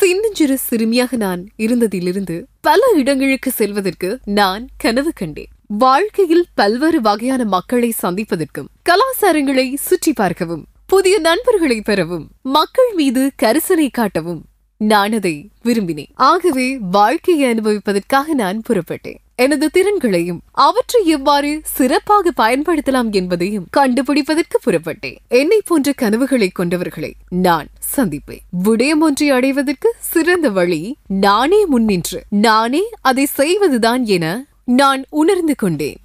சின்னஞ்சிறு சிறுமியாக நான் இருந்ததிலிருந்து பல இடங்களுக்கு செல்வதற்கு நான் கனவு கண்டேன் வாழ்க்கையில் பல்வேறு வகையான மக்களை சந்திப்பதற்கும் கலாச்சாரங்களை சுற்றி பார்க்கவும் புதிய நண்பர்களை பெறவும் மக்கள் மீது கரிசனை காட்டவும் நான் அதை விரும்பினேன் ஆகவே வாழ்க்கையை அனுபவிப்பதற்காக நான் புறப்பட்டேன் எனது திறன்களையும் அவற்றை எவ்வாறு சிறப்பாக பயன்படுத்தலாம் என்பதையும் கண்டுபிடிப்பதற்கு புறப்பட்டேன் என்னை போன்ற கனவுகளை கொண்டவர்களை நான் சந்திப்பேன் விடயம் ஒன்றை அடைவதற்கு சிறந்த வழி நானே முன்னின்று நானே அதை செய்வதுதான் என நான் உணர்ந்து கொண்டேன்